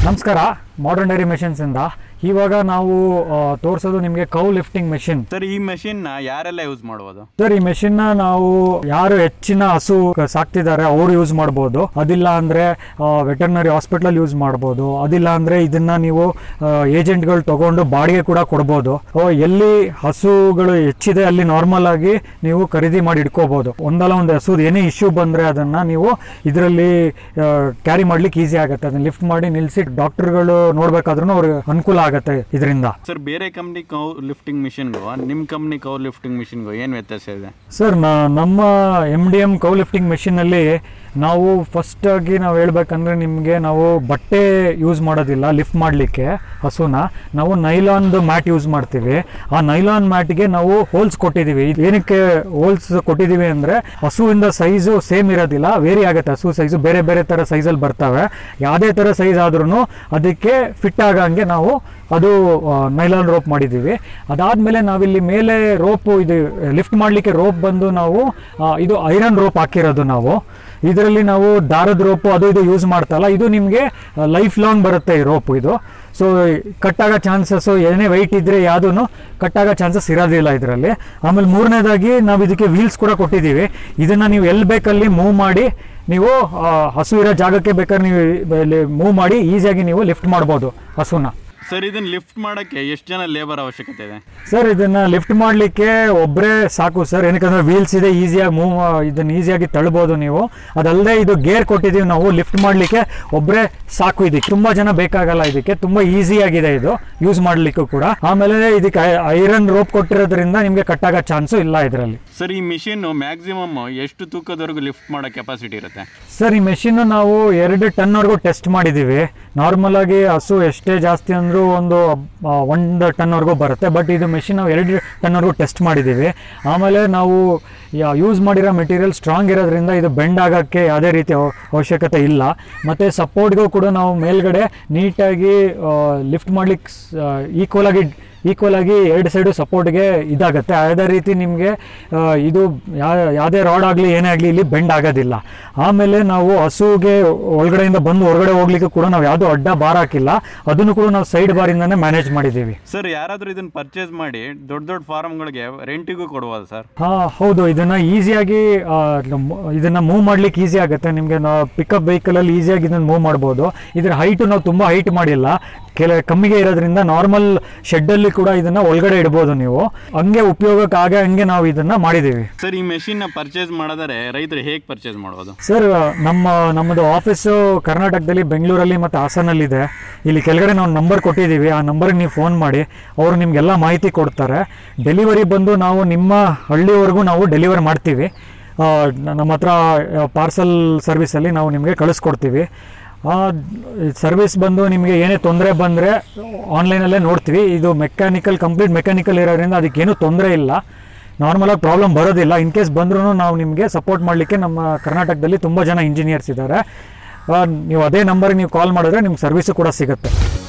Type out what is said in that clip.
ನಮಸ್ಕಾರ modern dairy ಮೆಷಿನ್ಸಿಂದ ಇವಾಗ ನಾವು ಆ, ತೋರ್ಸೋದು ನಿಮಗೆ ಕೌ ಲಿಫ್ಟಿಂಗ್ ಮೆಷಿನ್ ಸರ್ ಈ ಮೆಷಿನ್ ನ ಯಾರೆಲ್ಲ ಯೂಸ್ ಮಾಡ್ಬೋದು ಸರ್ ಈ ಮೆಷಿನ್ನ ನಾವು ಯಾರು ಹೆಚ್ಚಿನ ಹಸು ಕ- ಸಾಕ್ತಿದ್ದಾರೆ ಅವರು ಯೂಸ್ ಮಾಡ್ಬೋದು ಅದಿಲ್ಲ ಅಂದರೆ ವೆಟರ್ನರಿ ಹಾಸ್ಪಿಟಲ್ ಯೂಸ್ ಮಾಡ್ಬೋದು ಅದಿಲ್ಲ ಅಂದರೆ ಇದನ್ನ ನೀವು ಏಜೆಂಟ್ಗಳು ತಗೊಂಡು ಬಾಡಿಗೆ ಕೂಡ ಕೊಡ್ಬೋದು ಆ, ಎಲ್ಲಿ ಹಸುಗಳು ಹೆಚ್ಚಿದೆ ಅಲ್ಲಿ ನಾರ್ಮಲ್ ಆಗಿ ನೀವು ಖರೀದಿ ಮಾಡಿ ಇಟ್ಕೋಬಹುದು ಒಂದಲ್ಲ ಒಂದು ಹಸುದು ಏನೇ ಇಶ್ಯೂ ಬಂದರೆ ಅದನ್ನು ನೀವು ಇದರಲ್ಲಿ ಕ್ಯಾರಿ ಮಾಡ್ಲಿಕ್ಕೆ ಈಸಿ ಆಗುತ್ತೆ ಅದನ್ನ ಲಿಫ್ಟ್ ಮಾಡಿ ನಿಲ್ಲಿಸಿ ಡಾಕ್ಟರ್ಗಳು ನೋಡ್ಬೇಕಾದ್ರೂ ಅವ್ರಿಗೆ ಅನುಕೂಲ ಆಗುತ್ತೆ ಇದರಿಂದ ಸರ್ ಬೇರೆ ಕಂಪ್ನಿ ಕೌ ಲಿಫ್ಟಿಂಗ್ ಮಿಷಿನ್ಗೂ ನಿಮ್ಮ ಕಂಪ್ನಿ ಕೌ ಲಿಫ್ಟಿಂಗ್ ಮಿಷಿನ್ಗೂ ಏನು ವ್ಯತ್ಯಾಸ ಇದೆ ಸರ್ ನ- ನಮ್ಮ M D M cow lifting ಮೆಷಿನಲ್ಲಿ ನಾವು ಫಸ್ಟ್ ಆಗಿ ನಾವು ಹೇಳ್ಬೇಕಂದ್ರೆ ನಿಮಗೆ ನಾವು ಬಟ್ಟೆ ಯೂಸ್ ಮಾಡೋದಿಲ್ಲ ಲಿಫ್ಟ್ ಮಾಡಲಿಕ್ಕೆ ಹಸುನ ನಾವು ನೈಲಾನ್ದು ಮ್ಯಾಟ್ ಯೂಸ್ ಮಾಡ್ತೀವಿ ಆ ನೈಲಾನ್ ಮ್ಯಾಟ್ಗೆ ನಾವು ಹೋಲ್ಸ್ ಕೊಟ್ಟಿದ್ದೀವಿ ಇದ್ ಏನಕ್ಕೆ ಹೋಲ್ಸ್ ಕೊಟ್ಟಿದ್ದೀವಿ ಅಂದರೆ ಹಸುವಿಂದ ಸೈಜು ಸೇಮ್ ಇರೋದಿಲ್ಲ ವೇರಿ ಆಗುತ್ತೆ ಹಸು ಸೈಜು ಬೇರೆ ಬೇರೆ ಥರ ಸೈಜಲ್ಲಿ ಬರ್ತವೆ ಯಾವುದೇ ಥರ ಸೈಜ್ ಆದ್ರೂ ಅದಕ್ಕೆ ಫಿಟ್ ಆಗಂಗೆ ನಾವು ಅದು ನೈಲಾನ್ ರೋಪ್ ಮಾಡಿದ್ದೀವಿ ಅದಾದಮೇಲೆ ನಾವಿಲ್ಲಿ ಮೇಲೆ ರೋಪು ಇದು ಲಿಫ್ಟ್ ಮಾಡಲಿಕ್ಕೆ ರೋಪ್ ಬಂದು ನಾವು ಆ, ಇದು ಐರನ್ ರೋಪ್ ಹಾಕಿರೋದು ನಾವು ಇದರಲ್ಲಿ ನಾವು ದಾರದ ರೋಪು ಅದು ಇದು ಯೂಸ್ ಮಾಡ್ತಲ್ಲ ಇದು ನಿಮಗೆ ಲೈಫ್ ಲಾಂಗ್ ಬರುತ್ತೆ ಈ ರೋಪು ಇದು ಸೊ ಕಟ್ಟಾಗೋ ಚಾನ್ಸಸ್ಸು ಏನೇ ವೆಯ್ಟ್ ಇದ್ದರೆ ಯಾವುದೂ ಕಟ್ಟಾಗೋ ಚಾನ್ಸಸ್ ಇರೋದಿಲ್ಲ ಇದರಲ್ಲಿ ಆಮೇಲೆ ಮೂರನೇದಾಗಿ ನಾವು ಇದಕ್ಕೆ ವೀಲ್ಸ್ ಕೂಡ ಕೊಟ್ಟಿದ್ದೀವಿ ಇದನ್ನು ನೀವು ಎಲ್ಲಿ ಬೇಕಲ್ಲಿ ಮೂವ್ ಮಾಡಿ ನೀವು ಆ, ಹಸು ಇರೋ ಜಾಗಕ್ಕೆ ಬೇಕಾದ್ರೆ ನೀವು ಮೂವ್ ಮಾಡಿ ಈಸಿಯಾಗಿ ನೀವು ಲಿಫ್ಟ್ ಮಾಡ್ಬೋದು ಹಸುನ ಸರ್ ಇದನ್ನ ಲಿಫ್ಟ್ ಮಾಡೋಕ್ಕೆ ಎಷ್ಟು ಜನ ಲೇಬರ್ ಅವಶ್ಯಕತೆ ಇದೆ ಸರ್ ಇದನ್ನ ಲಿಫ್ಟ್ ಮಾಡಲಿಕ್ಕೆ ಒಬ್ಬರೇ ಸಾಕು ಸರ್ ಏನಕ್ಕಂದ್ರೆ ವೀಲ್ಸ್ ಇದೆ ಈಸಿಯಾಗಿ ಮೂವ್ ಇದನ್ನ ಈಸಿಯಾಗಿ ತಳ್ಬೋದು ನೀವು ಅದಲ್ಲದೆ ಇದು ಗೇರ್ ಕೊಟ್ಟಿದ್ದೀವಿ ನಾವು ಲಿಫ್ಟ್ ಮಾಡಲಿಕ್ಕೆ ಒಬ್ಬರೇ ಸಾಕು ಇದಕ್ಕೆ ತುಂಬ ಜನ ಬೇಕಾಗಲ್ಲ ಇದಕ್ಕೆ ತುಂಬ ಈಸಿಯಾಗಿದೆ ಇದು ಯೂಸ್ ಮಾಡಲಿಕ್ಕೂ ಕೂಡ ಆಮೇಲೆ ಇದಕ್ಕೆ ಐರನ್ ರೋಪ್ ಕೊಟ್ಟಿರೋದ್ರಿಂದ ನಿಮಗೆ ಕಟ್ಟಾಗೋ ಚಾನ್ಸು ಇಲ್ಲ ಇದರಲ್ಲಿ ಸರ್ ಈ ಮಿಷಿನ್ನು ಮ್ಯಾಕ್ಸಿಮಮ್ ಎಷ್ಟು ತೂಕದವರೆಗೂ ಲಿಫ್ಟ್ ಮಾಡೋ ಕೆಪಾಸಿಟಿ ಇರುತ್ತೆ ಸರ್ ಈ ಮೆಷಿನ್ ನಾವು ಎರಡು ಟನ್ವರೆಗೂ ಟೆಸ್ಟ್ ಮಾಡಿದ್ದೀವಿ ನಾರ್ಮಲ್ ಆಗಿ ಹಸು ಎಷ್ಟೇ ಜಾಸ್ತಿ ಅಂದರೂ ಒಂದು ಆ, ಒಂದು ಟನ್ವರೆಗೂ ಬರುತ್ತೆ ಬಟ್ ಇದು ಮೆಷಿನ್ ನಾವು ಎರಡು ಟನ್ವರೆಗೂ ಟೆಸ್ಟ್ ಮಾಡಿದ್ದೀವಿ ಆಮೇಲೆ ನಾವು ಯೂಸ್ ಮಾಡಿರೋ ಮೆಟೀರಿಯಲ್ ಸ್ಟ್ರಾಂಗ್ ಇರೋದ್ರಿಂದ ಇದು ಬೆಂಡ್ ಆಗೋಕ್ಕೆ ಯಾವುದೇ ರೀತಿ ಅವ- ಅವಶ್ಯಕತೆ ಇಲ್ಲ ಮತ್ತು ಸಪೋರ್ಟ್ಗೂ ಕೂಡ ನಾವು ಮೇಲ್ಗಡೆ ನೀಟಾಗಿ ಲಿಫ್ಟ್ ಮಾಡ್ಲಿಕ್ಕೆ ಈಕ್ವಲ್ ಆಗಿ ಈಕ್ವಲ್ ಆಗಿ ಎರಡು ಸೈಡು ಸಪೋರ್ಟ್ಗೆ ಇದಾಗುತ್ತೆ ಅದೇ ರೀತಿ ನಿಮಗೆ ಇದು ಯಾ- ಯಾವುದೇ ರಾಡ್ ಆಗಲಿ ಏನೇ ಆಗಲಿ ಇಲ್ಲಿ ಬೆಂಡ್ ಆಗೋದಿಲ್ಲ ಆಮೇಲೆ ನಾವು ಹಸುಗೆ ಒಳಗಡೆಯಿಂದ ಬಂದು ಹೊರಗಡೆ ಹೋಗ್ಲಿಕ್ಕೆ ಕೂಡ ನಾವು ಯಾವುದೂ ಅಡ್ಡ ಬಾರ್ ಹಾಕಿಲ್ಲ ಅದನ್ನು ಕೂಡ ನಾವು ಸೈಡ್ ಬಾರಿಂದನೇ ಮ್ಯಾನೇಜ್ ಮಾಡಿದ್ದೀವಿ ಸರ್ ಯಾರಾದರೂ ಇದನ್ನ ಪರ್ಚೇಸ್ ಮಾಡಿ ದೊಡ್ಡ ದೊಡ್ಡ ಫಾರ್ಮ್ಗಳಿಗೆ ರೆಂಟಿಗೂ ಕೊಡ್ಬೋದು ಸರ್ ಹಾ ಹೌದು ಇದನ್ನ ಈಸಿಯಾಗಿ ಇದನ್ನ ಮೂವ್ ಮಾಡ್ಲಿಕ್ಕೆ ಈಸಿ ಆಗುತ್ತೆ ನಿಮಗೆ ನಾವು ಪಿಕಪ್ ವೆಹಿಕಲಲ್ಲಿ ಈಸಿಯಾಗಿ ಇದನ್ನ ಮೂವ್ ಮಾಡ್ಬೋದು ಇದರ ಹೈಟು ನಾವು ತುಂಬ ಹೈಟ್ ಮಾಡಿಲ್ಲ ಕೆಲ ಕಮ್ಮಿಗೆ ಇರೋದ್ರಿಂದ ನಾರ್ಮಲ್ ಶೆಡ್ಡಲ್ಲಿ ಕೂಡ ಇದನ್ನ ಒಳಗಡೆ ಇಡ್ಬೋದು ನೀವು ಹಂಗೆ ಉಪಯೋಗಕ್ಕೆ ಆಗ ಹಂಗೆ ನಾವು ಇದನ್ನ ಮಾಡಿದ್ದೀವಿ ಸರ್ ಈ ಮೆಷಿನ್ನ ಪರ್ಚೇಸ್ ಮಾಡಿದರೆ ರೈತರು ಹೇಗೆ ಪರ್ಚೇಸ್ ಮಾಡ್ಬೋದು ಸರ್ ನಮ್ಮ ನಮ್ಮದು ಆಫೀಸು ಕರ್ನಾಟಕದಲ್ಲಿ ಬೆಂಗಳೂರಲ್ಲಿ ಮತ್ತು ಹಾಸನಲ್ಲಿದೆ ಇಲ್ಲಿ ಕೆಳಗಡೆ ನಾವು ನಂಬರ್ ಕೊಟ್ಟಿದ್ದೀವಿ ಆ ನಂಬರ್ಗೆ ನೀವು ಫೋನ್ ಮಾಡಿ ಅವರು ನಿಮಗೆಲ್ಲ ಮಾಹಿತಿ ಕೊಡ್ತಾರೆ ಡೆಲಿವರಿ ಬಂದು ನಾವು ನಿಮ್ಮ ಹಳ್ಳಿವರೆಗೂ ನಾವು ಡೆಲಿವರಿ ಮಾಡ್ತೀವಿ ಆ, ನಮ್ಮ ಹತ್ರ ಪಾರ್ಸಲ್ ಸರ್ವಿಸಲ್ಲಿ ನಾವು ನಿಮಗೆ ಕಳಿಸ್ಕೊಡ್ತೀವಿ ಸರ್ವಿಸ್ ಬಂದು ನಿಮಗೆ ಏನೇ ತೊಂದರೆ ಬಂದರೆ ಆನ್ಲೈನಲ್ಲೇ ನೋಡ್ತೀವಿ ಇದು ಮೆಕ್ಯಾನಿಕಲ್ ಕಂಪ್ಲೀಟ್ ಮೆಕ್ಯಾನಿಕಲ್ ಇರೋದ್ರಿಂದ ಅದಕ್ಕೇನು ತೊಂದರೆ ಇಲ್ಲ ನಾರ್ಮಲಾಗಿ ಪ್ರಾಬ್ಲಮ್ ಬರೋದಿಲ್ಲ ಇನ್ ಕೇಸ್ ಬಂದ್ರೂ ನಾವು ನಿಮಗೆ ಸಪೋರ್ಟ್ ಮಾಡಲಿಕ್ಕೆ ನಮ್ಮ ಕರ್ನಾಟಕದಲ್ಲಿ ತುಂಬ ಜನ ಇಂಜಿನಿಯರ್ಸ್ ಇದ್ದಾರೆ ಆ, ನೀವು ಅದೇ ನಂಬರ್ಗೆ ನೀವು ಕಾಲ್ ಮಾಡಿದ್ರೆ ನಿಮ್ಗೆ ಸರ್ವಿಸು ಕೂಡ ಸಿಗುತ್ತೆ